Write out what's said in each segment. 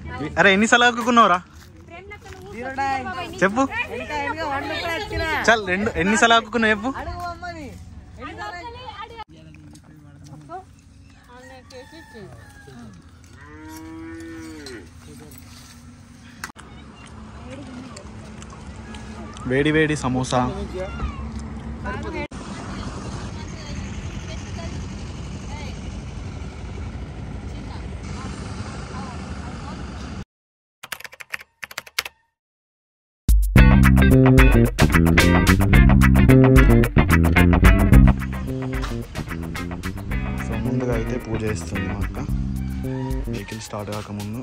అరే ఎన్నిసార్లు ఆకుకున్నావురా చెప్పు చల్ రెండు ఎన్నిసార్లు ఆకుకున్నావు చెప్పు వేడి వేడి సమోసా సో ముందుగా అయితే పూజ చేస్తుంది మా అక్క వెహికల్ స్టార్ట్ కాకముందు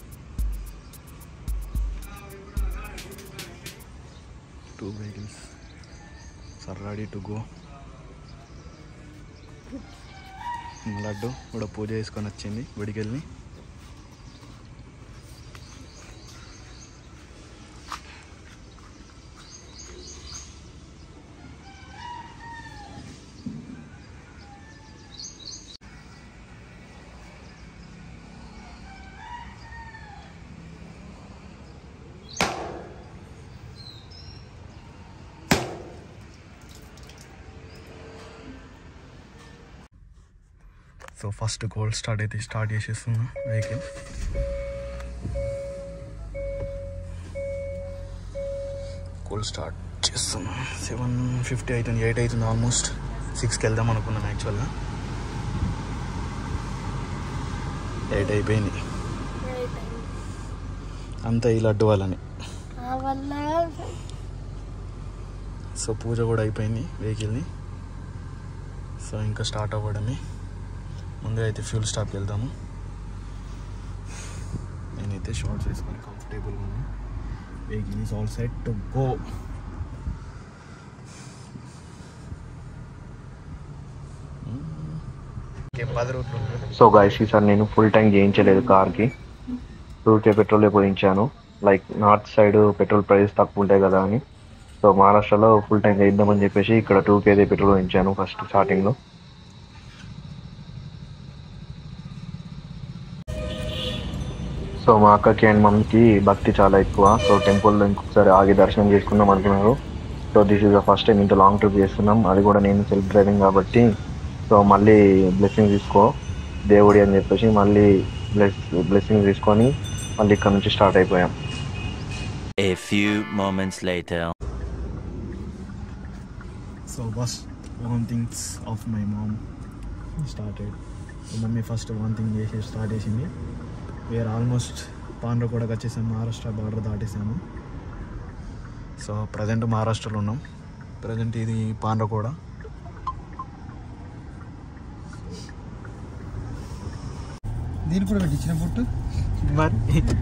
two vehicles sir ready to go Laddu కూడా పూజ చేసుకొని వచ్చింది గుడికి వెళ్ళి సో ఫస్ట్ గోల్డ్ స్టార్ట్ అయితే స్టార్ట్ చేసేస్తున్నా వెహికల్ గోల్డ్ స్టార్ట్ చేస్తున్నా సెవెన్ ఫిఫ్టీ అవుతుంది ఎయిట్ అవుతుంది ఆల్మోస్ట్ సిక్స్కి వెళ్దాం అనుకున్నాం యాక్చువల్గా ఎయిట్ అయిపోయింది అంతా ఈ లడ్డు వాళ్ళని సో పూజ కూడా అయిపోయింది వెహికల్ని సో ఇంకా స్టార్ట్ అవ్వడమే ముందే అయితే ఫ్యూల్ స్టాప్కి వెళ్తాము నేనైతే షార్ట్స్ వేసుకొని కంఫర్టబుల్గా ఉన్నా vehicle is all set to go పది రూట్లు సో గైస్ ఈసారి నేను ఫుల్ ట్యాంక్ చేయించలేదు కార్కి ఊరికే పెట్రోల్ పోయించాను like north side petrol price తక్కువ ఉంటాయి కదా అని సో మహారాష్ట్రలో ఫుల్ ట్యాంక్ వేద్దామని చెప్పేసి ఇక్కడ టూ కేదే పెట్రోల్ పోయించాను ఫస్ట్ స్టార్టింగ్లో సో మా అక్కకి అండ్ మమ్మీకి భక్తి చాలా ఎక్కువ సో టెంపుల్లో ఇంకొకసారి ఆగి దర్శనం చేసుకుందాం అనుకున్నారు so this is the first time ఇంత లాంగ్ ట్రిప్ చేస్తున్నాం అది కూడా నేను సెల్ఫ్ డ్రైవింగ్ కాబట్టి సో మళ్ళీ బ్లెస్సింగ్ తీసుకో దేవుడి అని చెప్పేసి మళ్ళీ బ్లెస్ బ్లెస్సింగ్ తీసుకొని మళ్ళీ ఇక్కడ నుంచి స్టార్ట్ అయిపోయాం A few moments later. So first one things of my mom started mummy first one thing చేసి స్టార్ట్ చేసింది వేర్ ఆల్మోస్ట్ పాండ్రకోడకి వచ్చేసాం మహారాష్ట్ర బార్డర్ దాటేసాము సో ప్రజెంట్ మహారాష్ట్రలో ఉన్నాం ప్రజెంట్ ఇది పాండ్రకోడ దీనికి కూడా పెట్టించిన బొట్టు మరి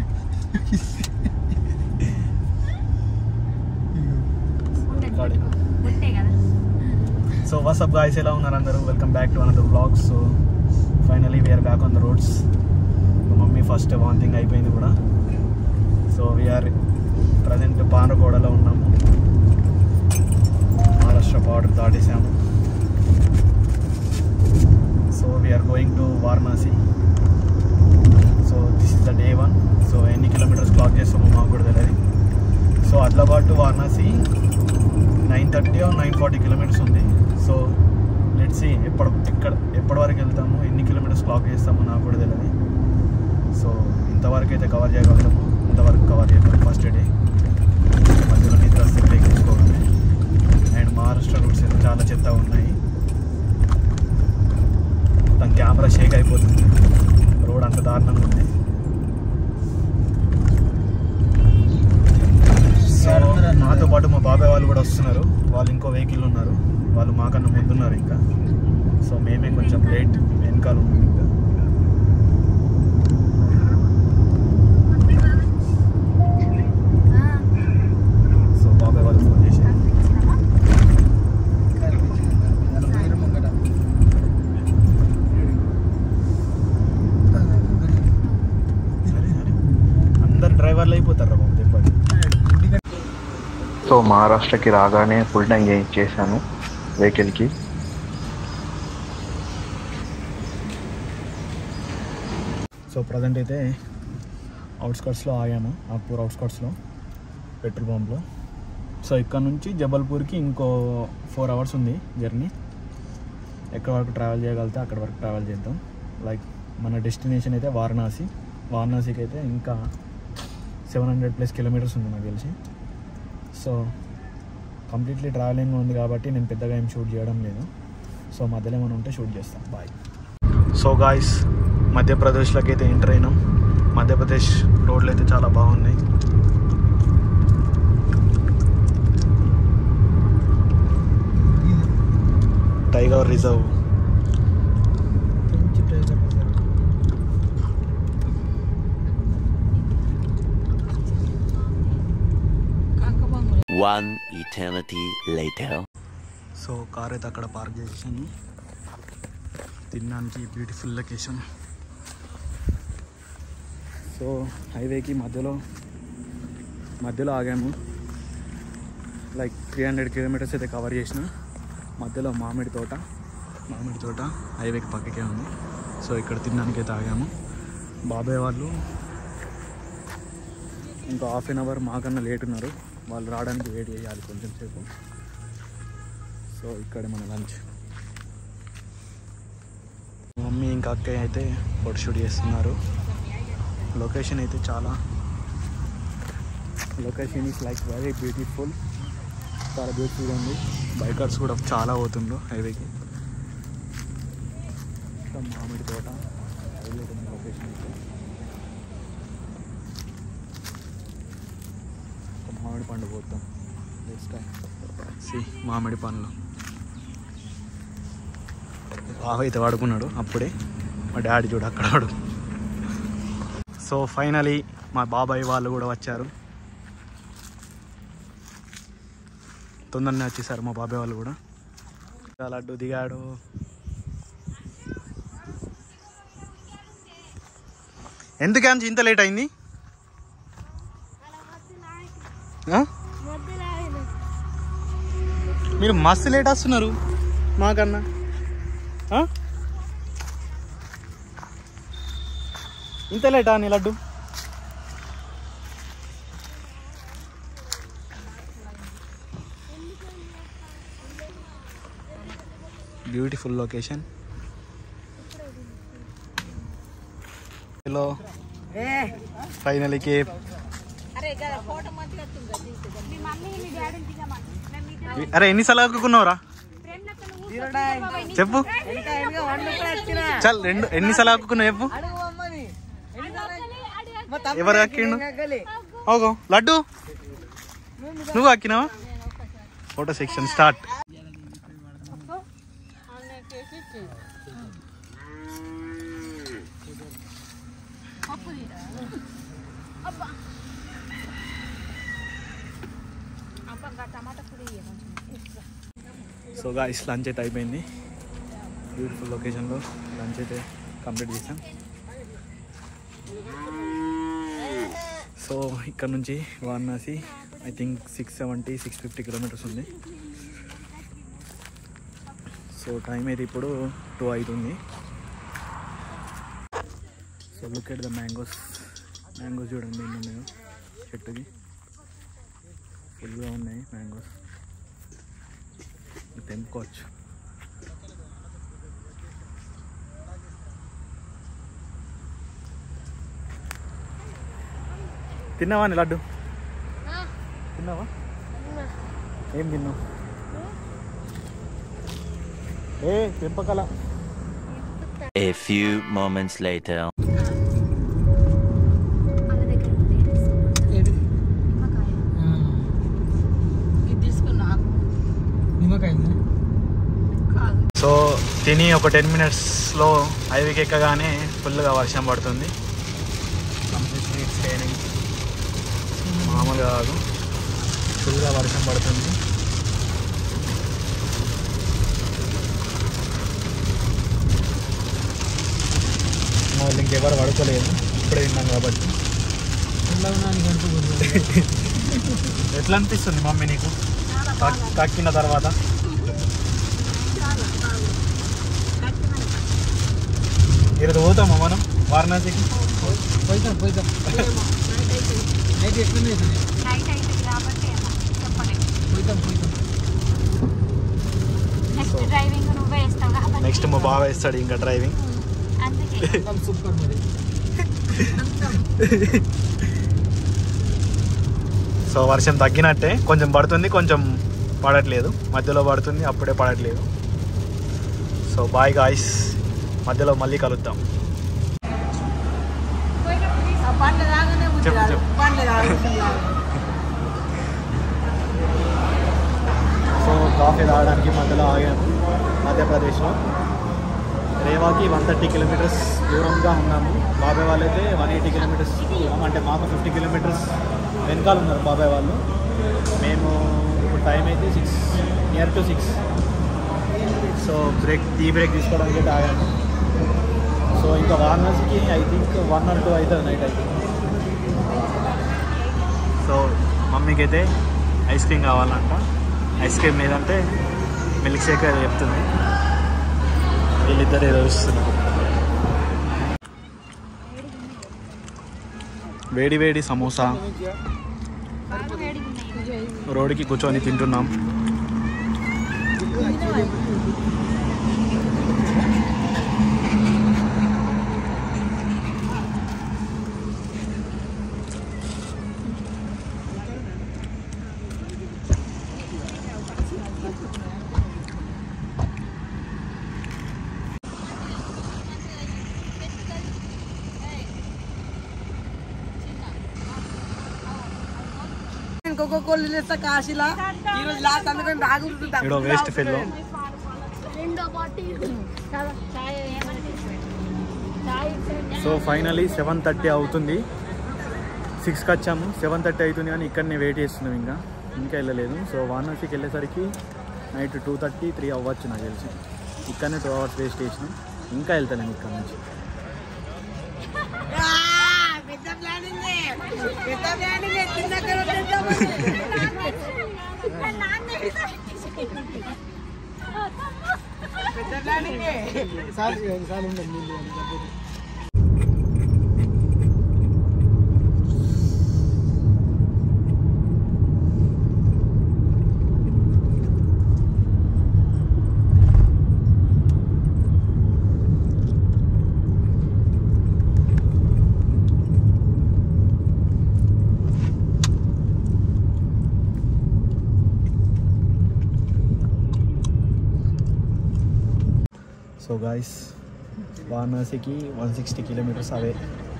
సో వాట్సప్ గాయస్ ఎలా ఉన్నారు అందరూ welcome back to another vlogs so finally we are back on the roads mummy first వాంతింగ్ అయిపోయింది కూడా సో వీఆర్ ప్రజెంట్ పానకోడలో ఉన్నాము మహారాష్ట్ర బార్డర్ దాటేసాము so we are going to Varanasi so this is the day one so ఎన్ని కిలోమీటర్స్ క్లాక్ చేస్తామో మాకు కూడా తెలియదు so Adilabad to Varanasi nine thirty nine forty kilometres ఉంది సో లెట్స్ ఎప్పుడు ఎక్కడ ఎప్పటి వరకు వెళ్తాము ఎన్ని కిలోమీటర్స్ క్లాక్ చేస్తామో నాకు కూడా తెలియదు సో ఇంతవరకు అయితే కవర్ చేయగలుగుతాము ఇంతవరకు కవర్ చేద్దాం ఫస్ట్ డే మధ్యలో నిద్ర వస్తే బ్రేక్ తీసుకోవడమే అండ్ మహారాష్ట్ర రూట్స్ అయితే చాలా చెత్త ఉన్నాయి మొత్తం కెమెరా షేక్ అయిపోతుంది రోడ్ అంత దారుణంగా ఉంది సో నాతో పాటు మా బాబాయ్ వాళ్ళు కూడా వస్తున్నారు వాళ్ళు ఇంకో వెహికల్ ఉన్నారు వాళ్ళు మాకన్నా ముందున్నారు ఇంకా సో మేమే కొంచెం లేట్ వెనకాల ఉన్నాం ఇంకా సో బాబాయ్ వాళ్ళు ఫోన్ చేసి సరే సరే అందరు డ్రైవర్లు అయిపోతారు బాబు దెబ్బకి సో మహారాష్ట్రకి రాగానే ఫుల్ ట్యాంక్ చేయించేసాను వెహికల్కి సో ప్రజెంట్ అయితే అవుట్స్కట్స్లో ఆగాము నాగ్పూర్ అవుట్స్కట్స్లో పెట్రోల్ పంప్లో సో ఇక్కడ నుంచి జబల్పూర్కి ఇంకో ఫోర్ అవర్స్ ఉంది జర్నీ ఎక్కడ వరకు ట్రావెల్ చేయగలిగితే అక్కడ వరకు ట్రావెల్ చేద్దాం లైక్ మన డెస్టినేషన్ అయితే వారణాసి వారణాసికి అయితే ఇంకా సెవెన్ హండ్రెడ్ ప్లస్ కిలోమీటర్స్ ఉంది నాకు తెలిసి సో కంప్లీట్లీ ట్రావెలింగ్ ఉంది కాబట్టి నేను పెద్దగా ఏం షూట్ చేయడం లేదు సో మధ్యలో ఏమైనా ఉంటే షూట్ చేస్తాం బాయ్ సో గాయస్ మధ్యప్రదేశ్లోకి అయితే ఎంటర్ అయినాం మధ్యప్రదేశ్ రోడ్లు అయితే చాలా బాగున్నాయి టైగర్ రిజర్వ్ పెంచి tiger reserve One eternity later. So car అయితే అక్కడ పార్క్ చేసాను తినడానికి బ్యూటిఫుల్ లొకేషన్ సో హైవేకి మధ్యలో మధ్యలో ఆగాము లైక్ త్రీ హండ్రెడ్ కిలోమీటర్స్ అయితే కవర్ చేసిన మధ్యలో మామిడి తోట మామిడి తోట హైవేకి పక్కకే ఉంది సో ఇక్కడ తినడానికి అయితే ఆగాము బాబాయ్ వాళ్ళు ఇంకా హాఫ్ అన్ అవర్ మాకన్నా లేట్ ఉన్నారు వాళ్ళు రావడానికి వెయిట్ చేయాలి కొంచెం సేపు సో ఇక్కడ మన లంచ్ మమ్మీ ఇంకా అక్కయ్య అయితే ఫోటో షూట్ చేస్తున్నారు లొకేషన్ అయితే చాలా location is like very beautiful చాలా బ్యూటిఫుల్గా ఉంది బైకర్స్ కూడా చాలా పోతుండ్రు హైవేకి ఇంకా మామిడి తోట హైలైట్ ఉంది లొకేషన్ అయితే ఒక మామిడి పండు పోతాం నెక్స్ట్ టైం సి మామిడి పండ్లు బాగా అయితే వాడుకున్నాడు అప్పుడే మా డాడీ చూడు అక్కడ వాడు సో ఫైనలీ మా బాబాయ్ వాళ్ళు కూడా వచ్చారు తొందరనే వచ్చేసారు మా బాబాయ్ వాళ్ళు కూడా ఇంకా లడ్డు దిగాడు ఎందుకని ఇంత లేట్ అయింది ఆ? మీరు మస్తు లేట్ వస్తున్నారు మాకన్నా ఆ? ఇంత లేటా నీ లడ్డు బ్యూటిఫుల్ లొకేషన్ హలో ఫైనల్ కేప్ అరే ఎన్నిసార్లు ఆకుకున్నావురా చెప్పు చల్ రెండు ఎన్నిసార్లు ఆకుకున్నావు చెప్పు ఎవరు అక్కిండు ఓగో లడ్డు నువ్వు అక్కినావా photo session start so guys lunch అయితే అయిపోయింది బ్యూటిఫుల్ లొకేషన్లో లంచ్ అయితే కంప్లీట్ చేసాం సో ఇక్కడ నుంచి Varanasi I think six seventy six fifty kilometres ఉంది సో టైం అయితే ఇప్పుడు టూ అవుతుంది so look at the mangoes mangoes చూడండి ఎన్ని ఉన్నాయో చెట్టుకి ఫుల్గా ఉన్నాయి మ్యాంగోస్ తెంపుకోవచ్చు తిన్నావా నీ లడ్డు తిన్నావా ఏం తిన్నావు ఏ పెంపకల A few moments later. నిమ్మకాయ సో తిని ఒక టెన్ మినిట్స్లో హైవేకి ఎక్కగానే ఫుల్గా వర్షం పడుతుంది కంప్లీట్లీ ఇట్స్ రైనింగ్ మామూలుగా కాదు ఫుల్గా వర్షం పడుతుంది వాళ్ళు ఇంకెవరు పడుకోలేదు ఇప్పుడే తిన్నాం కాబట్టి ఎట్లా అనిపిస్తుంది మమ్మీ నీకు కక్- కక్కిన తర్వాత ఈరోజు పోతామా మనం వారణాసికి పోయితాం పోయితాం నైట్ ఎట్లనే అవుతుంది నైట్ అవుతుంది కాబట్టి ఏమో చెప్పలేదు పోయితాం పోయితాం నెక్స్ట్ డ్రైవింగ్ నువ్వే వేస్తావు కాబట్టి నెక్స్ట్ మా బావ ఇస్తాడు ఇంకా డ్రైవింగ్ అందుకే మొత్తం సూపర్ మరి సో వర్షం తగ్గినట్టే కొంచెం పడుతుంది కొంచెం పడట్లేదు మధ్యలో పడుతుంది అప్పుడే పడట్లేదు సో బాయ్ గాయస్ మధ్యలో మళ్ళీ కలుద్దాం చెప్పు చెప్పు సో కాఫీ తాగడానికి మధ్యలో ఆగాము మధ్యప్రదేశ్లో రేవాకి వన్ థర్టీ కిలోమీటర్స్ దూరంగా ఉన్నాము బాబాయ్ వాళ్ళు అయితే వన్ ఎయిటీ కిలోమీటర్స్ దూరం అంటే మాకు ఫిఫ్టీ కిలోమీటర్స్ వెనకాల ఉన్నారు బాబాయ్ వాళ్ళు మేము ఇప్పుడు టైం అయితే six near to six so break tea break తీసుకోవడానికి అయితే ఆగాము సో ఇంకా వారణాసికి I think one or two అవుతుంది నైట్ అయితే సో మమ్మీకి అయితే ఐస్ క్రీమ్ కావాలంట ఐస్ క్రీమ్ ఏదంటే మిల్క్ షేక్ ఏదో చెప్తుంది వీళ్ళిద్దరు ఏదో ఇస్తున్నారు వేడి వేడి సమోసా బాగా వేడిగా ఉన్నాయి రోడ్డుకి కూర్చొని తింటున్నాం ఇంకొక కోళ్ళు తెస్తా కాశీలా ఈ రోజు లాస్ట్ అందుకని రాగుంటుంటా ఏడో వేస్ట్ ఫెల్లో రెండో పార్టీ చాయ్ ఏమని చాయ్ సో ఫైనలీ సెవెన్ థర్టీ అవుతుంది సిక్స్కి వచ్చాము సెవెన్ థర్టీ అవుతుంది కానీ ఇక్కడనే వెయిట్ చేస్తున్నాం ఇంకా ఇంకా వెళ్ళలేదు సో వారణాసికి వెళ్ళేసరికి నైట్ టూ థర్టీ త్రీ అవ్వచ్చు నాకు తెలిసి ఇక్కడనే టూ అవర్స్ వేస్ట్ చేసినాం ఇంకా వెళ్తాను ఇక్కడ నుంచి పెద్ద ప్లానింగ్ పెద్ద ప్లానింగ్ తిన్నాక పెద్ద ప్లానింగ్ సార్ సార్ ఉండండి నీళ్ళు అని చెప్పేది. సో గాయస్ వారణాసికి one sixty kilometres away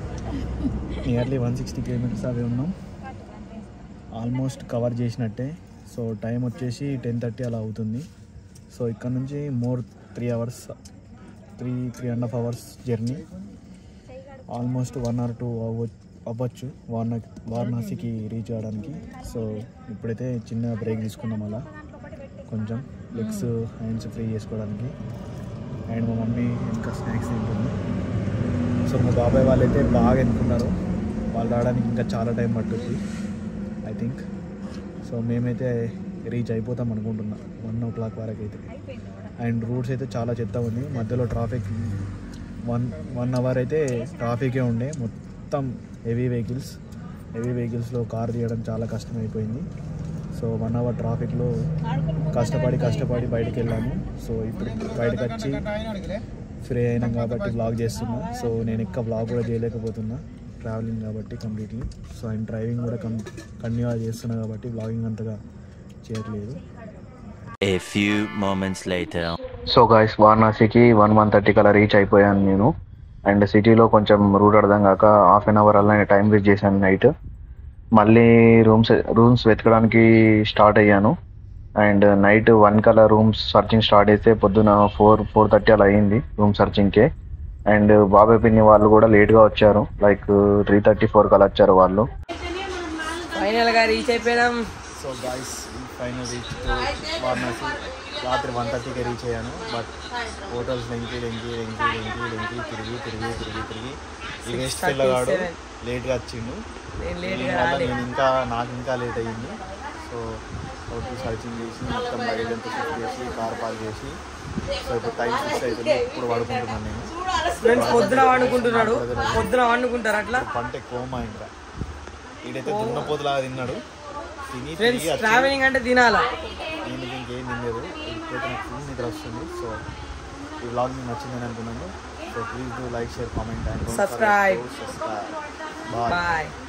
nearly one sixty kilometres away ఉన్నాం ఆల్మోస్ట్ కవర్ చేసినట్టే సో టైం వచ్చేసి టెన్ థర్టీ అలా అవుతుంది సో ఇక్కడ నుంచి more three hours three three and half hours journey almost one or two అవ్వ అవ్వచ్చు వారణా వారణాసికి రీచ్ అవ్వడానికి సో ఇప్పుడైతే చిన్న బ్రేక్ తీసుకున్నాం అలా కొంచెం లెగ్స్ హ్యాండ్స్ ఫ్రీ చేసుకోవడానికి అండ్ మా మమ్మీ ఇంకా స్నాక్స్ తింటుంది సో మా బాబాయ్ వాళ్ళైతే బాగా ఎన్నుకున్నారు వాళ్ళు రావడానికి ఇంకా చాలా టైం పట్టుద్ది ఐ థింక్ సో మేమైతే రీచ్ అయిపోతాం అనుకుంటున్నా వన్ ఓ క్లాక్ వరకు అయితే అండ్ రూట్స్ అయితే చాలా చెత్త ఉంది మధ్యలో ట్రాఫిక్ వన్ వన్ అవర్ అయితే ట్రాఫికే ఉండే మొత్తం హెవీ వెహికల్స్ హెవీ వెహికల్స్లో కార్ తీయడం చాలా కష్టమైపోయింది సో వన్ అవర్ ట్రాఫిక్లో కష్టపడి కష్టపడి బయటికి వెళ్ళాము సో ఇప్పుడు బయటకు వచ్చి ఫ్రీ అయినాం కాబట్టి బ్లాగ్ చేస్తున్నా సో నేను ఇంకా బ్లాగ్ కూడా చేయలేకపోతున్నా ట్రావెలింగ్ కాబట్టి కంప్లీట్లీ సో ఆయన డ్రైవింగ్ కూడా కం కంటిన్యూగా చేస్తున్నా కాబట్టి బ్లాగింగ్ అంతగా చేయట్లేదు A few moments later. So guys వారణాసికి వన్ వన్ థర్టీ కల్లా రీచ్ అయిపోయాను నేను అండ్ సిటీలో కొంచెం రూట్ అర్థం కాక హాఫ్ అన్ అవర్ అలా టైం వేస్ట్ చేశాను నైట్ మళ్ళీ రూమ్స్ రూమ్స్ వెతకడానికి స్టార్ట్ అయ్యాను అండ్ నైట్ వన్ కల్లా రూమ్స్ సర్చింగ్ స్టార్ట్ చేస్తే పొద్దున ఫోర్ ఫోర్ థర్టీ అలా అయింది రూమ్ సర్చింగ్కే అండ్ బాబాయ్ పిన్ని వాళ్ళు కూడా లేట్గా వచ్చారు లైక్ త్రీ థర్టీ ఫోర్ కల్లా వచ్చారు వాళ్ళు ఫైనల్ గా రీచ్ అయిపోయినాం so guys final reach Varanasi రాత్రి వన్ థర్టీకి రీచ్ అయ్యాను బట్ హోటల్స్ లెంకి లెంకి లెంకి లెంకి లెంకి తిరిగి తిరిగి తిరిగి తిరిగి ఈ వేస్ట్ పిల్లగాడు లేట్గా వచ్చిండు నేను లేట్ దీని వల్ల నేను ఇంకా నాకు ఇంకా లేట్ అయ్యింది సో హోటల్ సర్చింగ్ చేసి మొత్తం లగేజ్ అంతా షిఫ్ట్ చేసి కార్ పార్క్ చేసి సో ఇప్పుడు టైం సిక్స్ అవుతుంది ఇప్పుడు పడుకుంటున్నాను నేను ఫ్రెండ్స్ పొద్దున వండుకుంటున్నాడు పొద్దున వండుకుంటారు అట్లా పంట కోమా ఇంకా ఈడైతే దున్నపోతులాగా తిన్నాడు తిని ఫ్రెండ్స్ తిరిగి వచ్చి ట్రావెలింగ్ అంటే తినాలా నేను ఇంకేం తినలేదు ఇప్పుడైతే నాకు ఫుల్ నిద్ర వస్తుంది సో ఈ వ్లాగ్ మీకు నచ్చిందని అనుకున్నాను so please do like share comment and Subscribe. Bye bye